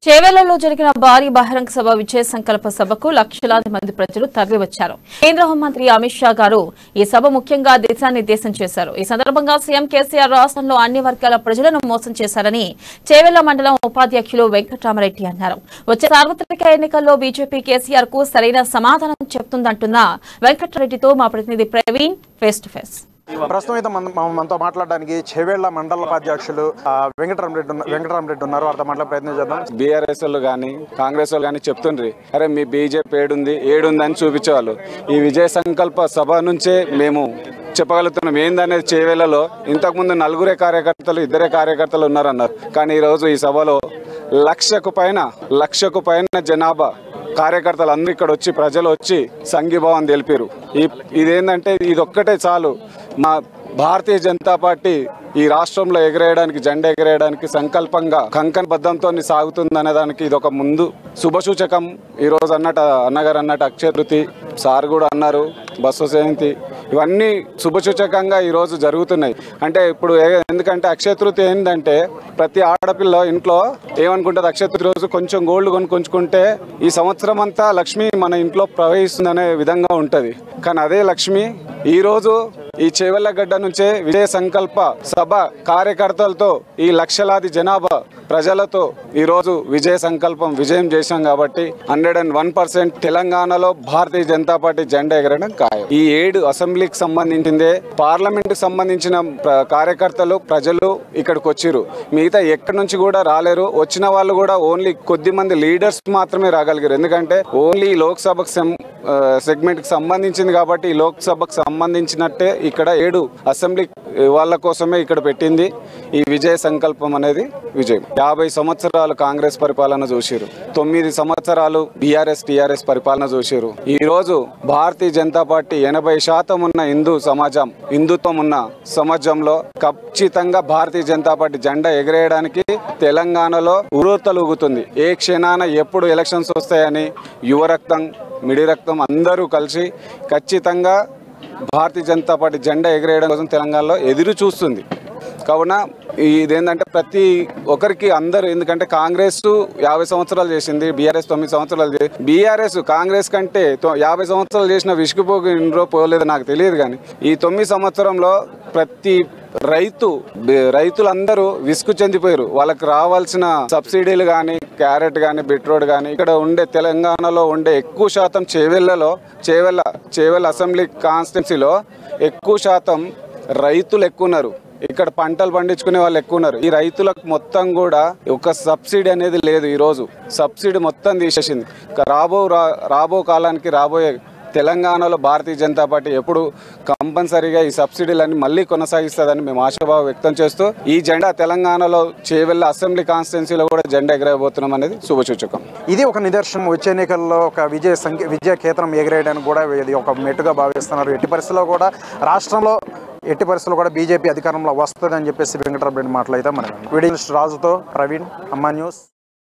చేవెళ్లలో జరిగిన భారీ బహిరంగ సభ విజయ సంకల్ప సభకు లక్షలాది మంది ప్రజలు తరలివచ్చారు కేంద్ర హోంమంత్రి అమిత్ షా గారు ఈ సభ ముఖ్యంగా దిశానిర్దేశం చేశారు ఈ సందర్భంగా సీఎం కేసీఆర్ రాష్ట్రంలో అన్ని వర్గాల ప్రజలను మోసం చేశారని చేవెళ్ల మండలం ఉపాధ్యక్షులు వెంకటరామరెడ్డి అన్నారు వచ్చే సార్వత్రిక ఎన్నికల్లో బీజేపీ కేసీఆర్ కు సరైన సమాధానం చెప్తుందంటున్న వెంకటరెడ్డితో మా ప్రతినిధి ప్రవీణ్ ఫేస్ టు ఫేస్ ప్రస్తుతం అయితే మన మన- మనతో మాట్లాడడానికి చెవేళ్ల మండల ఉపాధ్యక్షులు ఆ, వెంకటరామరెడ్డి ఉన్న- వెంకటరామరెడ్డి ఉన్నారు వారితో మాట్లాడే ప్రయత్నం చేద్దాం బీఆర్ఎస్ వాళ్ళు కానీ కాంగ్రెస్ వాళ్ళు కానీ చెప్తుండ్రి అరే మీ బీజేపీ ఏడుంది ఏడుంది అని చూపించేవాళ్ళు ఈ విజయ సంకల్ప సభ నుంచే మేము చెప్పగలుగుతున్నాం ఏందనేది చేవేళ్లలో ఇంతకుముందు నలుగురే కార్యకర్తలు ఇద్దరే కార్యకర్తలు ఉన్నారన్నారు కానీ ఈరోజు ఈ సభలో లక్షకు పైన లక్షకు పైన జనాభా కార్యకర్తలు అందరూ ఇక్కడ వచ్చి ప్రజలు వచ్చి సంఘీభావం తెలిపారు ఈ ఇదేంటంటే ఇదొక్కటే చాలు మా భారతీయ జనతా పార్టీ ఈ రాష్ట్రంలో ఎగరేయడానికి జెండా ఎగరేయడానికి సంకల్పంగా కంకణ బద్ధంతో సాగుతుందనే దానికి ఇది ఒక ముందు శుభసూచకం ఈ రోజు అన్నట్టు అన్నగారు అన్నట్టు అక్షయ తృతి సార్ కూడా అన్నారు బస్సు జయంతి ఇవన్నీ శుభసూచకంగా ఈ రోజు జరుగుతున్నాయి అంటే ఇప్పుడు ఏ- ఎందుకంటే అక్షయ తృతి ఏంటంటే ప్రతి ఆడపిల్ల ఇంట్లో ఏమనుకుంటుంది అక్షయ తృతి రోజు కొంచెం గోల్డ్ కొనుక్కొంచుకుంటే ఈ సంవత్సరం అంతా లక్ష్మి మన ఇంట్లో ప్రవహిస్తుందనే విధంగా ఉంటుంది కానీ అదే లక్ష్మి ఈ రోజు ఈ చేవెళ్ళగడ్డ నుంచే విజయ సంకల్ప సభ కార్యకర్తలతో ఈ లక్షలాది జనాభా ప్రజలతో ఈ రోజు విజయ సంకల్పం విజయం చేశాం కాబట్టి హండ్రెడ్ అండ్ వన్ పర్సెంట్ తెలంగాణలో భారతీయ జనతా పార్టీ జెండా ఎగరడం ఖాయం ఈ ఏడు అసెంబ్లీకి సంబంధించిందే పార్లమెంట్ సంబంధించిన ప్ర- కార్యకర్తలు ప్రజలు ఇక్కడికి వచ్చిర్రు మిగతా ఎక్కడి నుంచి కూడా రాలేరు వచ్చిన వాళ్ళు కూడా ఓన్లీ కొద్ది మంది లీడర్స్ మాత్రమే రాగలిగారు ఎందుకంటే ఓన్లీ లోక్సభకు సం- ఆ, సెగ్మెంట్కి సంబంధించింది కాబట్టి ఈ లోక్సభకు సంబంధించినట్టే ఇక్కడ ఏడు అసెంబ్లీ వాళ్ళ కోసమే ఇక్కడ పెట్టింది ఈ విజయ సంకల్పం అనేది విజయం యాభై సంవత్సరాలు కాంగ్రెస్ పరిపాలన చూసిరు తొమ్మిది సంవత్సరాలు బీఆర్ఎస్ టీఆర్ఎస్ పరిపాలన చూసిరు ఈ రోజు భారతీయ జనతా పార్టీ ఎనభై శాతం ఉన్న హిందూ సమాజం హిందుత్వం ఉన్న సమాజంలో ఖచ్చితంగా భారతీయ జనతా పార్టీ జెండా ఎగరేయడానికి తెలంగాణలో ఉరుతలుగుతుంది ఏ క్షణాన ఎప్పుడు ఎలక్షన్స్ వస్తాయని యువ రక్తం మిడి రక్తం అందరూ కలిసి ఖచ్చితంగా భారతీయ జనతా పార్టీ జెండా ఎగరేయడం కోసం తెలంగాణలో ఎదురు చూస్తుంది కావున ఇదేంటంటే ప్రతి ఒక్కరికి అందరూ ఎందుకంటే కాంగ్రెస్ యాభై సంవత్సరాలు చేసింది బీఆర్ఎస్ తొమ్మిది సంవత్సరాలు చేసి బీఆర్ఎస్ కాంగ్రెస్ కంటే తొ- యాభై సంవత్సరాలు చేసిన విసుగుపోగు ఇండ్రో పోలేదు నాకు తెలియదు కానీ ఈ తొమ్మిది సంవత్సరంలో ప్రతి రైతు బి- రైతులందరూ విసుగు చెందిపోయారు వాళ్ళకి రావాల్సిన సబ్సిడీలు కానీ క్యారెట్ కానీ బీట్రూట్ కానీ ఇక్కడ ఉండే తెలంగాణలో ఉండే ఎక్కువ శాతం చేవెళ్ళలో చేవెళ్ళ చేవెళ్ళ అసెంబ్లీ కాన్స్టిట్యున్సీలో ఎక్కువ శాతం రైతులు ఎక్కువ ఉన్నారు ఇక్కడ పంటలు పండించుకునే వాళ్ళు ఎక్కువ ఉన్నారు ఈ రైతులకు మొత్తం కూడా ఒక సబ్సిడీ అనేది లేదు ఈ రోజు సబ్సిడీ మొత్తం తీసేసింది ఇక రాబో రా- రాబో కాలానికి రాబోయే తెలంగాణలో భారతీయ జనతా పార్టీ ఎప్పుడు కంపల్సరీగా ఈ సబ్సిడీలన్నీ మళ్ళీ కొనసాగిస్తుందని మేము ఆశాభావం వ్యక్తం చేస్తూ ఈ జెండా తెలంగాణలో చేవెళ్ళ అసెంబ్లీ కాన్స్టిట్యున్సీలో కూడా జెండా ఎగరబోతున్నాం అనేది శుభసూచకం ఇది ఒక నిదర్శనం వచ్చే ఎన్నికల్లో ఒక విజయ సంఖ్య విజయ కేతనం ఎగరేయడానికి కూడా ఇది ఒక మెట్టుగా భావిస్తున్నారు ఎట్టి పరిస్థితుల్లో కూడా రాష్ట్రంలో ఎట్టి పరిస్థితుల్లో కూడా బీజేపీ అధికారంలో వస్తుందని చెప్పేసి వెంకటరామరెడ్డి మాటలు అయితే మనం వీడియో రాజుతో ప్రవీణ్ అమ్మా న్యూస్